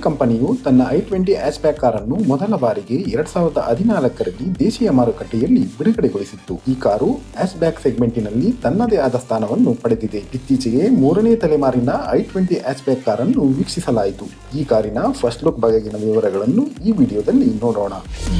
ಕಂಪನಿಯು ತನ್ನ I twenty ಆಸ್ಬ್ಯಾಕ್ ಕಾರನ್ನು ಮೊದಲ ಬಾರಿಗೆ ಎರಡ್ ಸಾವಿರದ ಹದಿನಾಲ್ಕರಲ್ಲಿ ದೇಶೀಯ ಮಾರುಕಟ್ಟೆಯಲ್ಲಿ ಬಿಡುಗಡೆಗೊಳಿಸಿತ್ತು ಈ ಕಾರು ಆಸ್ಬ್ಯಾಕ್ ಸೆಗ್ಮೆಂಟಿನಲ್ಲಿ ತನ್ನದೇ ಆದ ಸ್ಥಾನವನ್ನು ಪಡೆದಿದೆ ಇತ್ತೀಚೆಗೆ ಮೂರನೇ ತಲೆಮಾರಿನ ಐ ಟ್ವೆಂಟಿ ಆಸ್ಬ್ಯಾಕ್ ಕಾರನ್ನು ವೀಕ್ಷಿಸಲಾಯಿತು ಈ ಕಾರಿನ ಫಸ್ಟ್ ಲುಕ್ ಬಗೆಗಿನ ವಿವರಗಳನ್ನು ಈ ವಿಡಿಯೋದಲ್ಲಿ ನೋಡೋಣ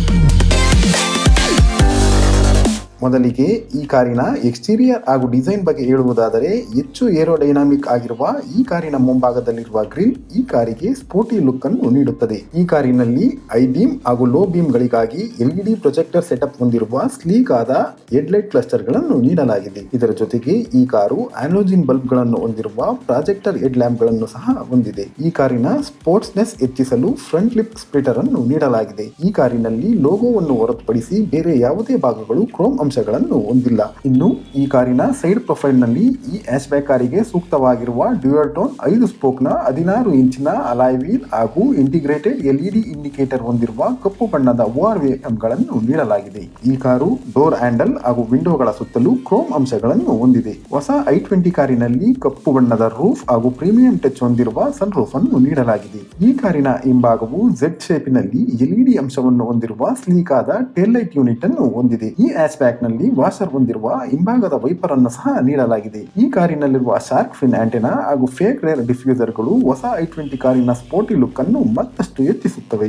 ಮೊದಲಿಗೆ ಈ ಕಾರಿನ ಎಕ್ಸ್ಟೀರಿಯರ್ ಹಾಗೂ ಡಿಸೈನ್ ಬಗ್ಗೆ ಹೇಳುವುದಾದರೆ ಹೆಚ್ಚು ಏರೋಡೈನಾಮಿಕ್ ಆಗಿರುವ ಈ ಕಾರಿನ ಮುಂಭಾಗದಲ್ಲಿರುವ ಗ್ರಿಲ್ ಈ ಕಾರಿಗೆ ಸ್ಪೋರ್ಟಿ ಲುಕ್ ಅನ್ನು ನೀಡುತ್ತದೆ ಈ ಕಾರಿನಲ್ಲಿ ಐ ಬೀಮ್ ಹಾಗೂ ಲೋ ಬೀಮ್ ಗಳಿಗಾಗಿ ಎಲ್ಇಡಿ ಪ್ರೊಜೆಕ್ಟರ್ ಸೆಟಪ್ ಹೊಂದಿರುವ ಸ್ಲೀಕ್ ಆದ ಹೆಡ್ಲೈಟ್ ಕ್ಲಸ್ಟರ್ ಗಳನ್ನು ನೀಡಲಾಗಿದೆ ಇದರ ಜೊತೆಗೆ ಈ ಕಾರು ಆಲೋಜಿನ್ ಬಲ್ಬ್ ಗಳನ್ನು ಹೊಂದಿರುವ ಪ್ರಾಜೆಕ್ಟರ್ ಹೆಡ್ ಲ್ಯಾಂಪ್ ಗಳನ್ನು ಸಹ ಹೊಂದಿದೆ ಈ ಕಾರಿನ ಸ್ಪೋರ್ಟ್ಸ್ನೆಸ್ ಹೆಚ್ಚಿಸಲು ಫ್ರಂಟ್ ಲಿಪ್ ಸ್ಪ್ಲಿಟರ್ ಅನ್ನು ನೀಡಲಾಗಿದೆ ಈ ಕಾರಿನಲ್ಲಿ ಲೋಗೋವನ್ನು ಹೊರತುಪಡಿಸಿ ಬೇರೆ ಯಾವುದೇ ಭಾಗಗಳು ಕ್ರೋಮ್ ಅಂಶಗಳನ್ನು ಹೊಂದಿಲ್ಲ ಇನ್ನು ಈ ಕಾರಿನ ಸೈಡ್ ಪ್ರೊಫೈಲ್ ನಲ್ಲಿ ಈ ಆಸ್ಬ್ಯಾಕ್ ಕಾರಿಗೆ ಸೂಕ್ತವಾಗಿರುವ ಡ್ಯೂಯಲ್ ಟೋನ್ ಐದು ಸ್ಪೋಕ್ ನ ಹದಿನಾರು ಇಂಚಿನ ಅಲಾಯ್ ವೀಲ್ ಹಾಗೂ ಇಂಟಿಗ್ರೇಟೆಡ್ ಎಲ್ಇಡಿ ಇಂಡಿಕೇಟರ್ ಹೊಂದಿರುವ ಕಪ್ಪು ಬಣ್ಣದ ಓಆರ್ ಗಳನ್ನು ನೀಡಲಾಗಿದೆ ಈ ಕಾರು ಡೋರ್ ಹ್ಯಾಂಡಲ್ ಹಾಗೂ ವಿಂಡೋಗಳ ಸುತ್ತಲೂ ಕ್ರೋಮ್ ಅಂಶಗಳನ್ನು ಹೊಂದಿದೆ ಹೊಸ ಐ ಟ್ವೆಂಟಿ ಕಾರಿನಲ್ಲಿ ಕಪ್ಪು ಬಣ್ಣದ ರೂಫ್ ಹಾಗೂ ಪ್ರೀಮಿಯಂ ಟಚ್ ಹೊಂದಿರುವ ಸನ್ ರೂಫ್ ಅನ್ನು ನೀಡಲಾಗಿದೆ ಈ ಕಾರಿನ ಹಿಂಭಾಗವು ಜೆಡ್ ಶೇಪಿನಲ್ಲಿ ಎಲ್ಇಡಿ ಅಂಶವನ್ನು ಹೊಂದಿರುವ ಸ್ಲೀಕ್ ಆದ ಟೇಲ್ ಲೈಟ್ ಯೂನಿಟ್ ಅನ್ನು ಹೊಂದಿದೆ ಈ ಆಸ್ಬ್ಯಾಕ್ ನಲ್ಲಿ ವಾಷರ್ ಹೊಂದಿರುವ ಹಿಂಭಾಗದ ವೈಪರ್ ಅನ್ನು ಸಹ ನೀಡಲಾಗಿದೆ ಈ ಕಾರಿನಲ್ಲಿರುವ ಶಾರ್ಕ್ ಫಿನ್ ಆಂಟೆನಾ ಹಾಗೂ ಫೇಕ್ ರೇರ್ ಡಿಫ್ಯೂಸರ್ಗಳು ಹೊಸ ಐ ಟ್ವೆಂಟಿ ಕಾರಿನ ಸ್ಪೋರ್ಟಿ ಲುಕ್ ಅನ್ನು ಮತ್ತಷ್ಟು ಹೆಚ್ಚಿಸುತ್ತವೆ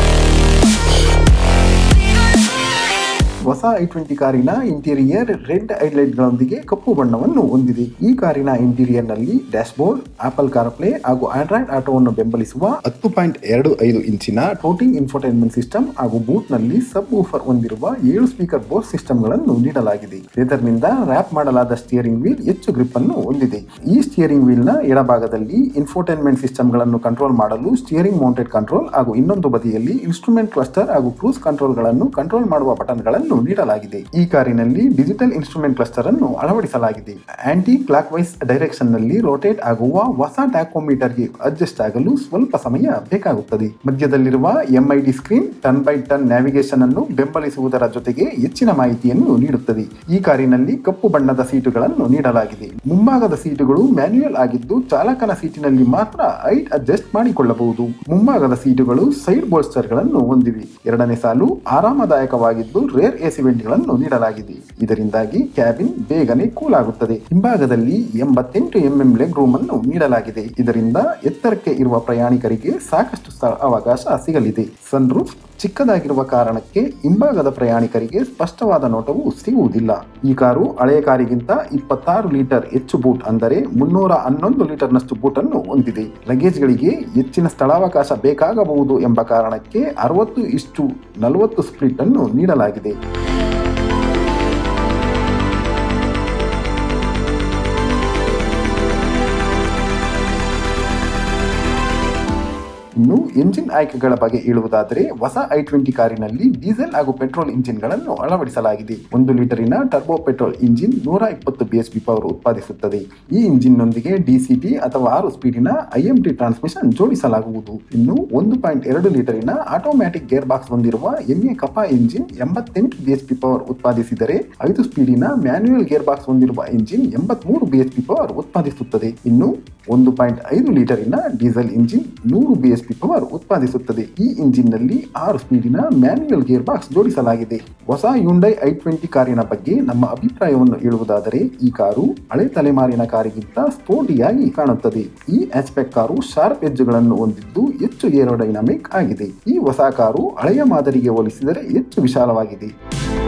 ಹೊಸ ಐ ಟ್ವೆಂಟಿ ಕಾರಿನ ಇಂಟೀರಿಯರ್ ರೆಡ್ ಗಳೊಂದಿಗೆ ಕಪ್ಪು ಬಣ್ಣವನ್ನು ಹೊಂದಿದೆ ಈ ಕಾರಿನ ಇಂಟೀರಿಯರ್ ನಲ್ಲಿ ಡ್ಯಾಶ್ ಬೋರ್ಡ್ ಆಪಲ್ ಕಾರ್ಪ್ಲೇ ಹಾಗೂ ಆಂಡ್ರಾಯ್ಡ್ ಆಟೋವನ್ನು ಬೆಂಬಲಿಸುವ ಹತ್ತು ಪಾಯಿಂಟ್ ಎರಡು ಐದು ಇಂಚಿನ ಟೋಟಿಂಗ್ ಇನ್ಫೋಟೈನ್ಮೆಂಟ್ ಸಿಸ್ಟಮ್ ಹಾಗೂ ಬೂಟ್ ನಲ್ಲಿ ಸಬ್ ಊಫರ್ ಹೊಂದಿರುವ ಏಳು ಸ್ಪೀಕರ್ ಬೋಸ್ ಸಿಸ್ಟಮ್ ಗಳನ್ನು ನೀಡಲಾಗಿದೆ ಲೆದರ್ ನಿಂದ ರ್ಯಾಪ್ ಮಾಡಲಾದ ಸ್ಟಿಯರಿಂಗ್ ವೀಲ್ ಹೆಚ್ಚು ಗ್ರಿಪ್ ಅನ್ನು ಹೊಂದಿದೆ ಈ ಸ್ಟಿಯರಿಂಗ್ ವೀಲ್ ನ ಎಡಭಾಗದಲ್ಲಿ ಇನ್ಫೋಟೈನ್ಮೆಂಟ್ ಸಿಸ್ಟಮ್ ಗಳನ್ನು ಕಂಟ್ರೋಲ್ ಮಾಡಲು ಸ್ಟಿಯರಿಂಗ್ ಮೌಂಟೆಡ್ ಕಂಟ್ರೋಲ್ ಹಾಗೂ ಇನ್ನೊಂದು ಬದಿಯಲ್ಲಿ ಇನ್ಸ್ಟ್ರೂಮೆಂಟ್ ಕ್ಲಸ್ಟರ್ ಹಾಗೂ ಕ್ರೂಸ್ ಕಂಟ್ರೋಲ್ ಗಳನ್ನು ಕಂಟ್ರೋಲ್ ಮಾಡುವ ಬಟನ್ ಗಳನ್ನು ನೀಡಲಾಗಿದೆ ಈ ಕಾರಿನಲ್ಲಿ ಡಿಜಿಟಲ್ ಇನ್ಸ್ಟ್ರೂಮೆಂಟ್ ಕ್ಲಸ್ಟರ್ ಅನ್ನು ಅಳವಡಿಸಲಾಗಿದೆ ಆಂಟಿ ಕ್ಲಾಕ್ ವೈಸ್ ಡೈರೆಕ್ಷನ್ ನಲ್ಲಿ ರೋಟೇಟ್ ಆಗುವ ಹೊಸ ಟ್ಯಾಕೋಮೀಟರ್ ಗೆ ಅಡ್ಜಸ್ಟ್ ಆಗಲು ಸ್ವಲ್ಪ ಸಮಯ ಬೇಕಾಗುತ್ತದೆ ಮಧ್ಯದಲ್ಲಿರುವ MID screen turn by turn navigation ಅನ್ನು ಬೆಂಬಲಿಸುವುದರ ಜೊತೆಗೆ ಹೆಚ್ಚಿನ ಮಾಹಿತಿಯನ್ನು ನೀಡುತ್ತದೆ ಈ ಕಾರಿನಲ್ಲಿ ಕಪ್ಪು ಬಣ್ಣದ ಸೀಟುಗಳನ್ನು ನೀಡಲಾಗಿದೆ ಮುಂಭಾಗದ ಸೀಟುಗಳು ಮ್ಯಾನ್ಯುಯಲ್ ಆಗಿದ್ದು ಚಾಲಕನ ಸೀಟಿನಲ್ಲಿ ಮಾತ್ರ ಹೈಟ್ ಅಡ್ಜಸ್ಟ್ ಮಾಡಿಕೊಳ್ಳಬಹುದು ಮುಂಭಾಗದ ಸೀಟುಗಳು ಸೈಡ್ ಬೋಲ್ಸ್ಟರ್ ಗಳನ್ನು ಹೊಂದಿವೆ ಎರಡನೇ ಸಾಲು ಆರಾಮದಾಯಕವಾಗಿದ್ದು ರೇರ್ ಎಸಿ ವೆಂಟ್ಗಳನ್ನು ನೀಡಲಾಗಿದೆ ಇದರಿಂದಾಗಿ ಕ್ಯಾಬಿನ್ ಬೇಗನೆ ಕೂಲ್ ಆಗುತ್ತದೆ ಹಿಂಭಾಗದಲ್ಲಿ ಎಂಬತ್ತೆಂಟು ಎಂಎಂ ಲೆಗ್ ರೂಮ್ ಅನ್ನು ನೀಡಲಾಗಿದೆ ಇದರಿಂದ ಎತ್ತರಕ್ಕೆ ಇರುವ ಪ್ರಯಾಣಿಕರಿಗೆ ಸಾಕಷ್ಟು ಸ್ಥಳ ಅವಕಾಶ ಸಿಗಲಿದೆ ಸನ್ ರೂಫ್ ಚಿಕ್ಕದಾಗಿರುವ ಕಾರಣಕ್ಕೆ ಹಿಂಭಾಗದ ಪ್ರಯಾಣಿಕರಿಗೆ ಸ್ಪಷ್ಟವಾದ ನೋಟವು ಸಿಗುವುದಿಲ್ಲ ಈ ಕಾರು ಹಳೆಯ ಕಾರಿಗಿಂತ ಇಪ್ಪತ್ತಾರು ಲೀಟರ್ ಹೆಚ್ಚು ಬೂಟ್ ಅಂದರೆ ಮುನ್ನೂರ ಹನ್ನೊಂದು ಲೀಟರ್ನಷ್ಟು ಬೂಟ್ ಅನ್ನು ಹೊಂದಿದೆ ಲಗೇಜ್ಗಳಿಗೆ ಹೆಚ್ಚಿನ ಸ್ಥಳಾವಕಾಶ ಬೇಕಾಗಬಹುದು ಎಂಬ ಕಾರಣಕ್ಕೆ ಅರವತ್ತು ಇಷ್ಟು ನಲವತ್ತು ಸ್ಪ್ಲಿಟ್ ಅನ್ನು ನೀಡಲಾಗಿದೆ ಇನ್ನು ಎಂಜಿನ್ ಆಯ್ಕೆಗಳ ಬಗ್ಗೆ ಹೇಳುವುದಾದರೆ ಹೊಸ ಐ ಟ್ವೆಂಟಿ ಕಾರಿನಲ್ಲಿ ಡೀಸೆಲ್ ಹಾಗೂ ಪೆಟ್ರೋಲ್ ಇಂಜಿನ್ಗಳನ್ನು ಅಳವಡಿಸಲಾಗಿದೆ ಒಂದು ಲೀಟರಿನ ಟರ್ಬೋ ಪೆಟ್ರೋಲ್ ಇಂಜಿನ್ ನೂರ ಇಪ್ಪತ್ತು ಬಿಎಚ್ಪಿ ಪವರ್ ಉತ್ಪಾದಿಸುತ್ತದೆ ಈ ಇಂಜಿನ್ನೊಂದಿಗೆ ಡಿಸಿಟಿ ಅಥವಾ ಆರು ಸ್ಪೀಡಿನ ಐಎಂಟಿ ಟ್ರಾನ್ಸ್ಮಿಷನ್ ಜೋಡಿಸಲಾಗುವುದು ಇನ್ನು ಒಂದು ಪಾಯಿಂಟ್ ಎರಡು ಲೀಟರಿನ ಆಟೋಮ್ಯಾಟಿಕ್ ಗೇರ್ ಬಾಕ್ಸ್ ಹೊಂದಿರುವ ಎನ್ಎ ಕಪಾ ಇಂಜಿನ್ ಎಂಬತ್ತೆಂಟು ಬಿಎಚ್ಪಿ ಪವರ್ ಉತ್ಪಾದಿಸಿದರೆ ಐದು ಸ್ಪೀಡಿನ ಮ್ಯಾನ್ಯುಯಲ್ ಗೇರ್ ಬಾಕ್ಸ್ ಹೊಂದಿರುವ ಇಂಜಿನ್ ಎಂಬತ್ಮೂರು ಬಿಎಚ್ಪಿ ಪವರ್ ಉತ್ಪಾದಿಸುತ್ತದೆ ಇನ್ನು ಒಂದು ಪಾಯಿಂಟ್ ಐದು ಲೀಟರಿನ ಡೀಸೆಲ್ ಇಂಜಿನ್ ನೂರು ಬಿಎಚ್ಪಿ ಪವರ್ ಉತ್ಪಾದಿಸುತ್ತದೆ ಈ ಇಂಜಿನ್ ನಲ್ಲಿ ಆರು ಸ್ಪೀಡಿನ ಮ್ಯಾನ್ಯುಯಲ್ ಗೇರ್ ಬಾಕ್ಸ್ ಜೋಡಿಸಲಾಗಿದೆ ಹೊಸ ಯುಂಡೈ ಐ ಟ್ವೆಂಟಿ ಕಾರಿನ ಬಗ್ಗೆ ನಮ್ಮ ಅಭಿಪ್ರಾಯವನ್ನು ಹೇಳುವುದಾದರೆ ಈ ಕಾರು ಹಳೆ ತಲೆಮಾರಿನ ಕಾರಿಗಿಂತ ಸ್ಪೋರ್ಟಿಯಾಗಿ ಕಾಣುತ್ತದೆ ಈ ಆಸ್ಪೆಕ್ಟ್ ಕಾರು ಶಾರ್ಪ್ ಎಜ್ಜುಗಳನ್ನು ಹೊಂದಿದ್ದು ಹೆಚ್ಚು ಏರೋಡೈನಾಮಿಕ್ ಆಗಿದೆ ಈ ಹೊಸ ಕಾರು ಹಳೆಯ ಮಾದರಿಗೆ ಹೋಲಿಸಿದರೆ ಹೆಚ್ಚು ವಿಶಾಲವಾಗಿದೆ